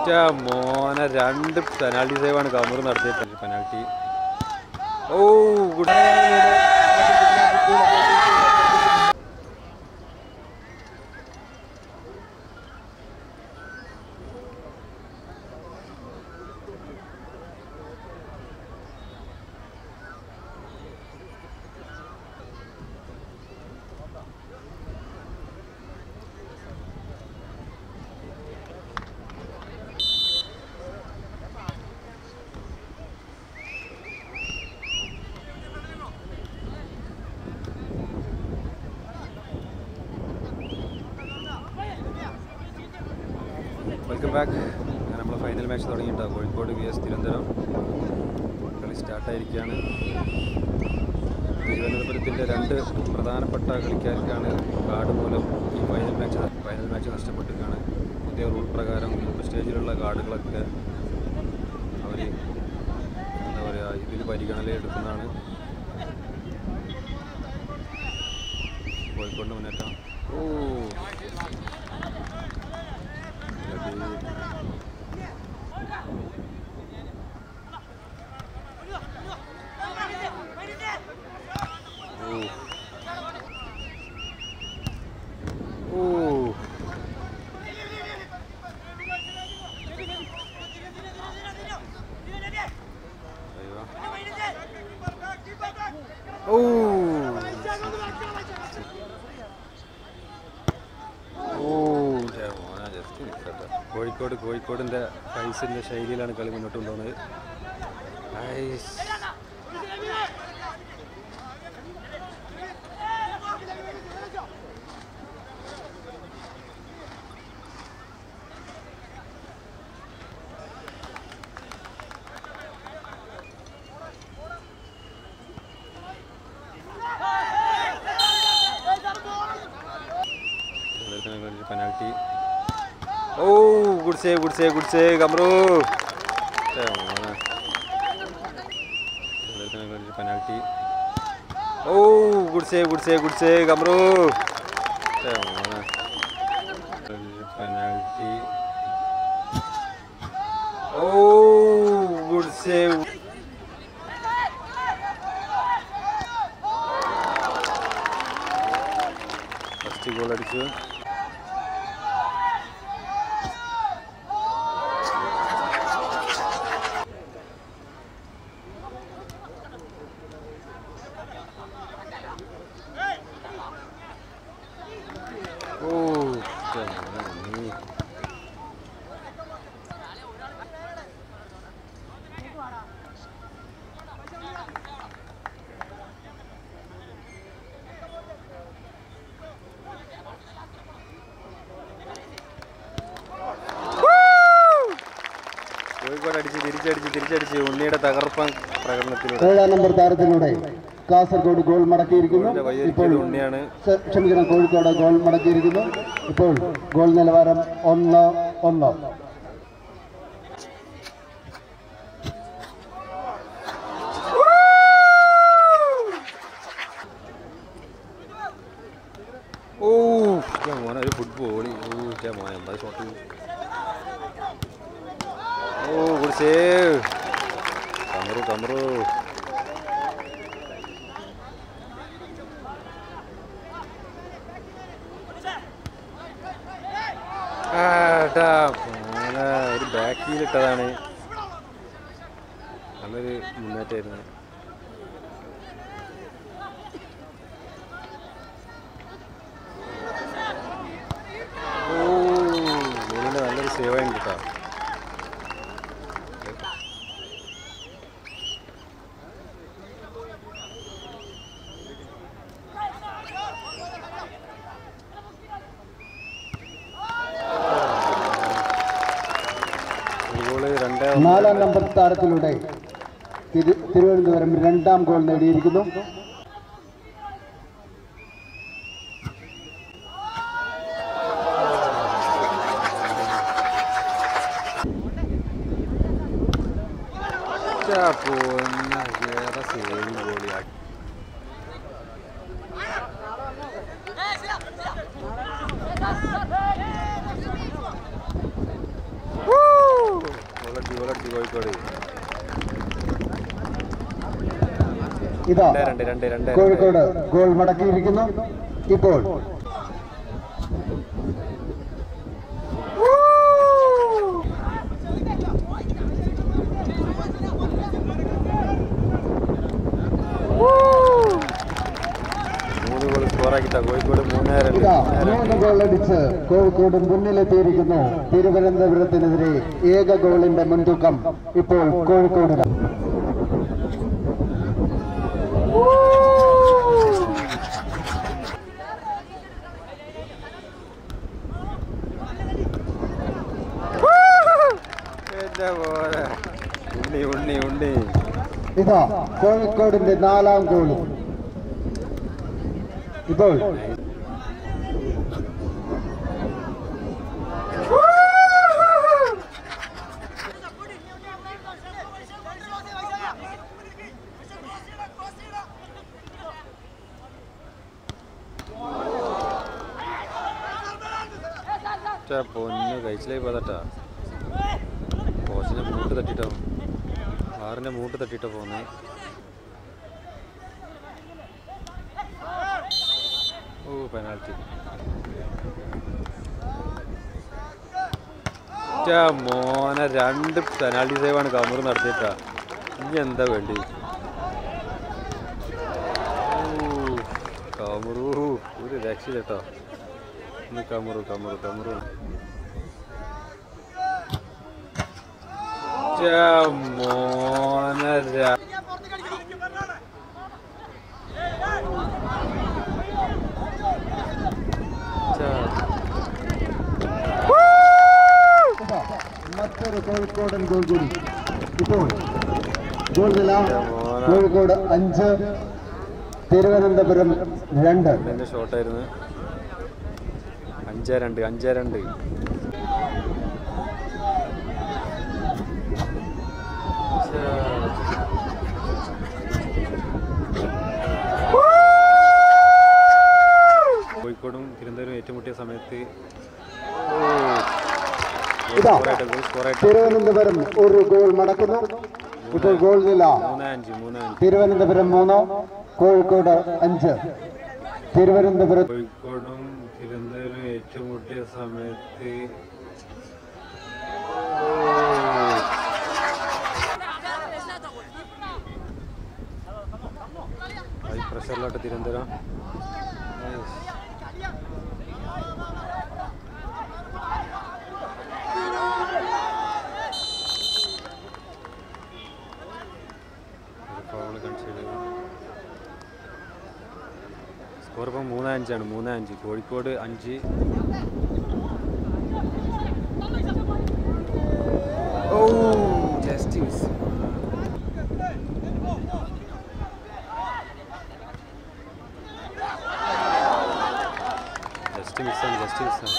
എൻ്റെ മോനെ രണ്ട് പെനാൽറ്റി സേവാണ് കമർ നടത്തിയത് penalty oh good welcome back നമ്മൾ ഫൈനൽ മാച്ച് തുടങ്ങിയിട്ടാണ് കോഴിക്കോട് വി എസ് തിരുവനന്തപുരം കളി സ്റ്റാർട്ടായിരിക്കുകയാണ് തിരുവനന്തപുരത്തിൻ്റെ രണ്ട് പ്രധാനപ്പെട്ട കളിക്കാർക്കാണ് കാർഡ് മൂലം ഈ ഫൈനൽ മാച്ച് ഫൈനൽ മാച്ച് നഷ്ടപ്പെട്ടിരിക്കുകയാണ് പുതിയ റൂൾ പ്രകാരം ഗ്രൂപ്പ് സ്റ്റേജിലുള്ള കാർഡുകളൊക്കെ അവർ എന്താ പറയുക ഇതിൽ പരിഗണനയിലെടുക്കുന്നതാണ് കോഴിക്കോടിൻ്റെ മുന്നേറ്റം ഓ ഓ ഓ ഓ ഛെ, മോനെ, just നിക്കട്ടെ. കോഴിക്കോട് കോഴിക്കോടിൻ്റെ ഫൈസിൻ്റെ ശൈലിയിലാണ് കളി മുന്നോട്ട് കൊണ്ടുപോകുന്നത് ഐസ്. Penalty oh good save good save good save Kamaru penalty oh good save good save good save Kamaru penalty oh good save first goal അടിച്ചു ഓ ഛെ, മോനെ, നീ. കോഴിക്കോട് അടിച്ച് തിരിച്ചടിച്ച് തിരിച്ചടിച്ച് ഉണ്ണിയുടെ തകർപ്പൻ പ്രകടനത്തിലൂടെ ഏഴാം നമ്പർ താരത്തിലൂടെ കാസർഗോഡ് ഗോൾ മടക്കിയിരിക്കുന്നു ഉണ്ണിയുടെ ഇപ്പോൾ വഴിയൊരുക്കിയത് ഉണ്ണിയാണ് സ- ക്ഷമിക്കണം കോഴിക്കോട് ഗോൾ മടക്കിയിരിക്കുന്നു ഇപ്പോൾ ഗോൾ നിലവാരം ഒന്ന് ഒന്ന് ഓ ഛെ, മോനെ ഒരു ഫുട്ബോൾ ഓ ഛെ, മോനെ എന്താ shot oh good save Kamaru Kamaru ആടാ, മോനെ, ഒരു ബാക്കിലിട്ടതാണ് നല്ലൊരു മുന്നേറ്റമായിരുന്നു ഓ ഗോളിൻ്റെ നല്ലൊരു സേവ് ആയിരുന്നു കേട്ടോ ഒരു ഗോള് രണ്ടേ ഒന്ന്. നാലാം നമ്പർ താരത്തിലൂടെ തിരു- തിരുവനന്തപുരം രണ്ടാം ഗോൾ നേടിയിരിക്കുന്നു ഇതാ പൊന്നെ, ഏറെ സേവ് ഗോളിയാക്കി Woo! കോഴിക്കോട് ഇതാ രണ്ട് രണ്ട് രണ്ട് രണ്ട് കോഴിക്കോട് ഗോൾ മടക്കിയിരിക്കുന്നു ഇപ്പോൾ മൂന്ന് ഗോൾ സ്കോറാക്കിട്ടാ കോഴിക്കോട് മൂന്ന് രണ്ട് ഇതാ മൂന്ന് രണ്ട് മൂന്ന് ഗോൾ അടിച്ച് കോഴിക്കോട് മുന്നിലെത്തിയിരിക്കുന്നു തിരുവനന്തപുരത്തിനെതിരെ ഏക ഗോളിന്റെ മുൻതൂക്കം ഇപ്പോൾ കോഴിക്കോടിന് എന്റെ പോലെ. ഉണ്ണി ഉണ്ണി ഉണ്ണി ഇതാ കോഴിക്കോടിന്റെ നാലാം ഗോൾ ഇപ്പോൾ ഛെ, പൊന്ന് കഴിച്ചിലായി പോയതാട്ടാ കോച്ചിന്റെ മൂട്ട് തട്ടിട്ടോ ആറിന്റെ മൂട്ട് തട്ടിട്ടോ പോന്നെ ഓ പെനാൽറ്റി മോനെ രണ്ട് പെനാൽറ്റി സേവാണ് കമറ് നടത്തിയിട്ടാ ഇനി എന്താ വേണ്ടി ഓ, കമറു ഒരു രക്ഷ കേട്ടോ ഇന്ന് കമറു കമറു കമറു മോനെ ര- ഛെ, ഇതാ മറ്റൊരു കോഴിക്കോടൻ ഗോൾ കൂടി ഇപ്പോൾ ഗോൾ നില കോഴിക്കോട് അഞ്ച് തിരുവനന്തപുരം രണ്ട് എന്റെ ഷോട്ടായിരുന്നു അഞ്ചേ രണ്ട് അഞ്ചേ രണ്ട് കോഴിക്കോടും തിരുവനന്തപുരം ഏറ്റുമുട്ടിയ സമയത്ത് ഇതാ. സ്കോറായിട്ട് തിരുവനന്തപുരം ഒരു ഗോൾ മടക്കുന്നു ഇപ്പോൾ ഗോൾ നില മൂന്ന് അഞ്ച് മൂന്ന് അഞ്ച് തിരുവനന്തപുരം മൂന്ന് കോഴിക്കോട് അഞ്ച് തിരുവനന്തപുരം കോഴിക്കോടും തിരുവനന്തപുരം ഏറ്റുമുട്ടിയ സമയത്ത് ഹൈ പ്രഷറിലോട്ട് തിരുവനന്തപുരം ഏയ്ഷ്. ഒരു foul consider ചെയ്തു. സ്കോർ ഇപ്പം മൂന്ന് അഞ്ചാണ് മൂന്ന് അഞ്ച് കോഴിക്കോട് അഞ്ച് ഓ ജസ്റ്റ് മിസ് ജസ്റ്റ് മിസ്സാണ് ജസ്റ്റ് മിസ്സാണ്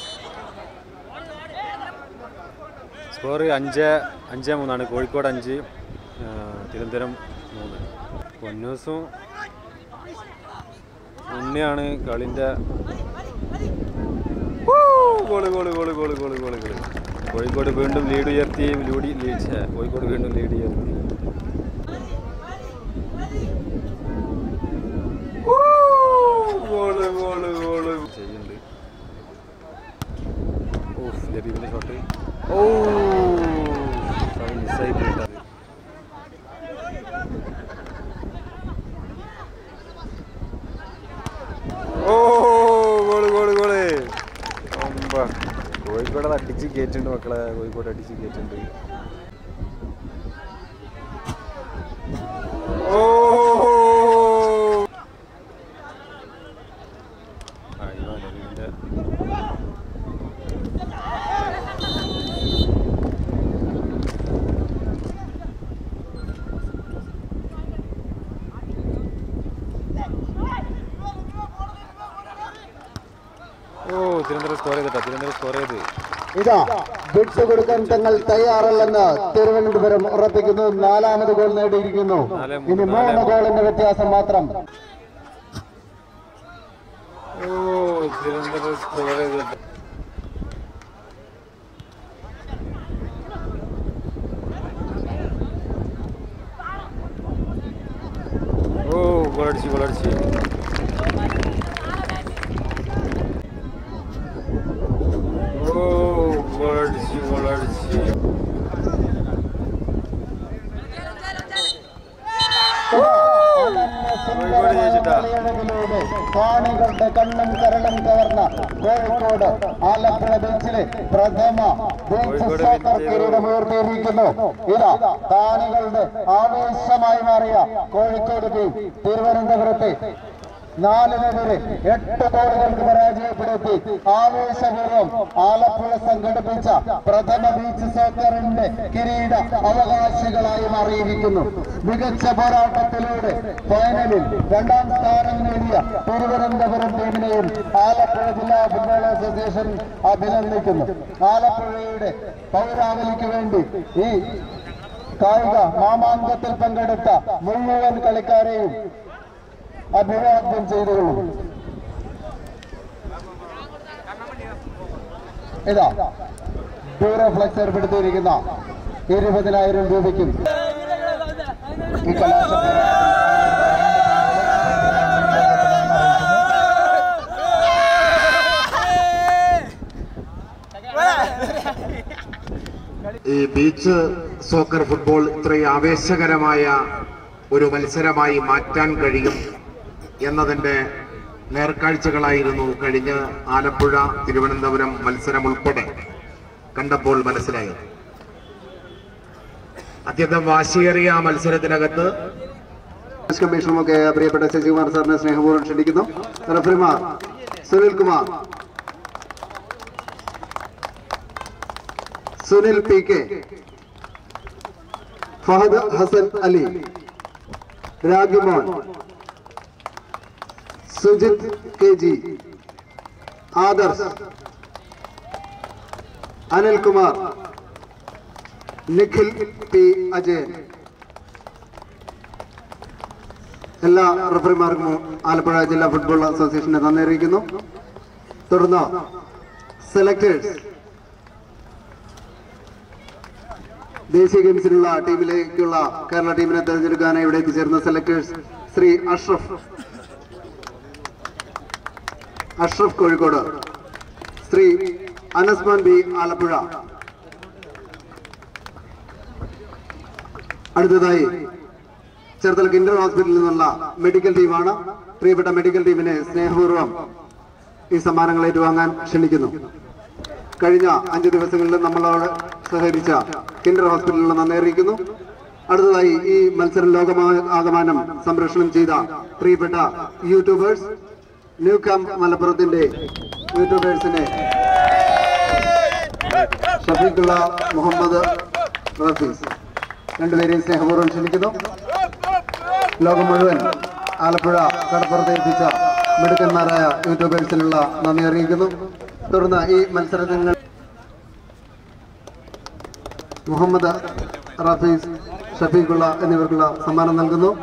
സ്കോർ അഞ്ച് അഞ്ച് മൂന്നാണ് കോഴിക്കോട് അഞ്ച് ആ, തിരുവനന്തപുരം മൂന്ന് പൊന്നൂസും ഉണ്ണിയാണ് കളിൻ്റെ goal goal goal goal goal goal goal Kozhikode വീണ്ടും ലീഡ് ഉയർത്തി ലൂടി ലീഡ് ഛെ, കോഴിക്കോട് വീണ്ടും ലീഡ് ഉയർത്തി ഗോള് ഗോള് ഗോള് ചെയ്യുന്നുണ്ട് ഓഫ് ലബീബിൻ്റെ ഷോട്ട് ഓ മിസ്സായി പോയിട്ടത് ഓ ഗോള് ഗോള് ഗോള് ഒമ്പ കോഴിക്കോട് അത് അടിച്ച് കയറ്റുണ്ട് മക്കളെ കോഴിക്കോട് അടിച്ച് കയറ്റുണ്ട് ഓ അയ്യോ നബീലിന്റെ ഓ തിരുവനന്തപുരം സ്കോർ ചെയ്തിട്ടാ തിരുവനന്തപുരം സ്കോർ ചെയ്ത് ഇതാ വിട്ടു കൊടുക്കാൻ തങ്ങൾ തയ്യാറല്ലെന്ന് തിരുവനന്തപുരം ഉറപ്പിക്കുന്നു നാലാമത് ഗോൾ നേടിയിരിക്കുന്നു നാലേ മൂന്ന്, ഇനി നാലേ മൂന്ന് ഗോളിന്റെ വ്യത്യാസം മാത്രം ഓ തിരുവനന്തപുരം സ്കോർ ചെയ്തിട്ട് കാണികളുടെ കണ്ണും കരളും കവർന്ന കോഴിക്കോട് ആലപ്പുഴ ബീച്ചിലെ പ്രഥമ ബീച്ച് കോഴിക്കോട് സോക്കർ ബീച്ച് കിരീടമുയർത്തിയിരിക്കുന്നു ഇതാ കാണികളുടെ ആവേശമായി മാറിയ കോഴിക്കോട് ടീം തിരുവനന്തപുരത്തെ നാലിനെതിരെ എട്ട് ഗോളുകൾക്ക് പരാജയപ്പെടുത്തി ആവേശപൂർവ്വം ആലപ്പുഴ സംഘടിപ്പിച്ച പ്രഥമ ബീച്ച് സോക്കറിന്റെ കിരീട അവകാശികളായി മാറിയിരിക്കുന്നു മികച്ച പോരാട്ടത്തിലൂടെ ഫൈനലിൽ രണ്ടാം സ്ഥാനം നേടിയ തിരുവനന്തപുരം ടീമിനെയും ആലപ്പുഴ ജില്ലാ ഫുട്ബോൾ അസോസിയേഷൻ അഭിനന്ദിക്കുന്നു ആലപ്പുഴയുടെ പൗരാവലിക്ക് വേണ്ടി ഈ കായിക മാമാങ്കത്തിൽ പങ്കെടുത്ത മുഴുവൻ കളിക്കാരെയും അഭിവാദ്യം ചെയ്തുകൊള്ളും ഇതാ ഡ്യൂറോ ഫ്ലക്സ് ഏർപ്പെടുത്തിയിരിക്കുന്ന ഇരുപതിനായിരം രൂപയ്ക്കും ഈ കലാശ ഈ ബീച്ച് സോക്കർ ഫുട്ബോൾ ഇത്രയും ആവേശകരമായ ഒരു മത്സരമായി മാറ്റാൻ കഴിയും എന്നതിന്റെ നേർക്കാഴ്ചകളായിരുന്നു കഴിഞ്ഞ ആലപ്പുഴ തിരുവനന്തപുരം മത്സരം ഉൾപ്പെടെ കണ്ടപ്പോൾ മനസ്സിലായത് അത്യന്തം വാശിയേറിയ ആ മത്സരത്തിനകത്ത് കമ്മീഷനുമൊക്കെ പ്രിയപ്പെട്ട ശശികുമാർ സാറിനെ സ്നേഹപൂർവ്വം ക്ഷണിക്കുന്നു റഫറിമാർ Sunil Kumar Sunil P K Fahad Hasan Ali Ragimon Sujith K G Adarsh Anilkumar Nikhil P Ajayan എല്ലാ റഫറിമാർക്കും ആലപ്പുഴ ജില്ലാ ഫുട്ബോൾ അസോസിയേഷനെ നന്ദി അറിയിക്കുന്നു തുടർന്ന് സെലക്ടേഴ്സ് ദേശീയ ഗെയിംസിനുള്ള ടീമിലേക്കുള്ള കേരള ടീമിനെ തെരഞ്ഞെടുക്കാനായി ഇവിടെ എത്തിച്ചേർന്ന സെലക്ടേഴ്സ് ശ്രീ അഷ്റഫ് അഷ്റഫ് കോഴിക്കോട് ശ്രീ അനസ്മാൻ ബി ആലപ്പുഴ അടുത്തതായി ചേർത്തല കിൻഡർ ഹോസ്പിറ്റലിൽ നിന്നുള്ള മെഡിക്കൽ ടീമാണ് പ്രിയപ്പെട്ട മെഡിക്കൽ ടീമിനെ സ്നേഹപൂർവ്വം ഈ സമ്മാനങ്ങൾ ഏറ്റുവാങ്ങാൻ ക്ഷണിക്കുന്നു കഴിഞ്ഞ അഞ്ച് ദിവസങ്ങളിൽ നമ്മളോട് സഹകരിച്ച കിൻഡർ ഹോസ്പിറ്റലിൽ നന്ദി അറിയിക്കുന്നു അടുത്തതായി ഈ മത്സരം ലോകമാകമാനം സംരക്ഷണം ചെയ്ത പ്രിയപ്പെട്ട യൂട്യൂബേഴ്സ് ന്യൂ ക്യാമ്പ് മലപ്പുറത്തിന്റെ യൂട്യൂബേഴ്സിനെ ഷഫീഖുള്ള മുഹമ്മദ് റഫീസ് രണ്ടുപേരെയും സ്നേഹപൂർവ്വം ക്ഷണിക്കുന്നു ലോകം മുഴുവൻ ആലപ്പുഴ കടപ്പുറത്ത് എത്തിച്ച മിടുക്കന്മാരായ യൂട്യൂബേഴ്സിനുള്ള നന്ദി അറിയിക്കുന്നു തുടർന്ന് ഈ മത്സരങ്ങൾ മുഹമ്മദ് റഫീസ് ഷഫീഖുള്ള എന്നിവർക്കുള്ള സമ്മാനം നൽകുന്നു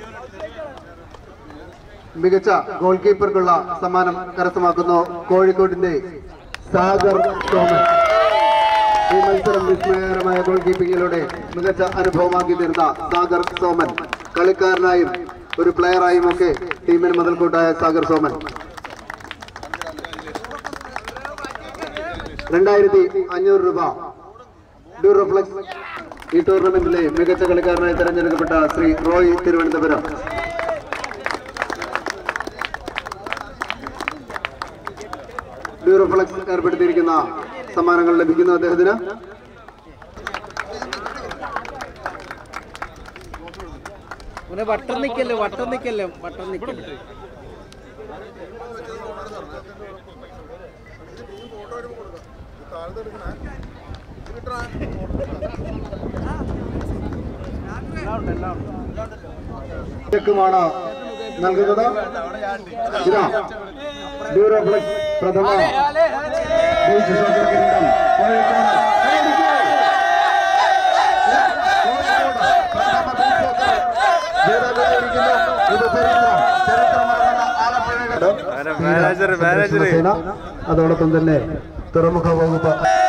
മികച്ച ഗോൾ കീപ്പർക്കുള്ള സമ്മാനം കരസ്ഥമാക്കുന്നു കോഴിക്കോടിന്റെ സാഗർ തോമസ് ഈ മത്സരം വിസ്മയകരമായ ഗോൾ കീപ്പിംഗിലൂടെ മികച്ച അനുഭവമാക്കി തീർന്ന സാഗർ സോമൻ കളിക്കാരനായും ഒരു പ്ലെയറായും ഒക്കെ ടീമിന് മുതൽക്കൂട്ടായ സാഗർ സോമൻ രണ്ടായിരത്തി അഞ്ഞൂറ് രൂപ ഡ്യൂറോഫ്ലക്സ് ഈ ടൂർണമെന്റിലെ മികച്ച കളിക്കാരനായി തെരഞ്ഞെടുക്കപ്പെട്ട ശ്രീ റോയ് തിരുവനന്തപുരം ഡ്യൂറോഫ്ലക്സ് ഏർപ്പെടുത്തിയിരിക്കുന്ന സമ്മാനങ്ങൾ ലഭിക്കുന്നു അദ്ദേഹത്തിന് ഓനെ വട്ടം നിക്കല്ലേ വട്ടം നിക്കല്ലേ വട്ടം നിക്കല്ലേ ചെക്കുമാണ് നൽകുന്നത് ഇതാ ഡ്യൂറോഫ്ലക്സ് പ്രഥമ ബീച്ച് സോക്കർ കിരീടം കോഴിക്കോട്. കൈയടിക്കൂ. പ്രഥമ ബീച്ച് സോക്കർ ജേതാക്കളായിരിക്കുന്നു. ഇത് ചരിത്രം ചരിത്രമാകുന്ന ആലപ്പുഴയുടെ മാനേജർ മാനേജർ സംരക്ഷണ സേന അതോടൊപ്പം തന്നെ തുറമുഖ വകുപ്പ്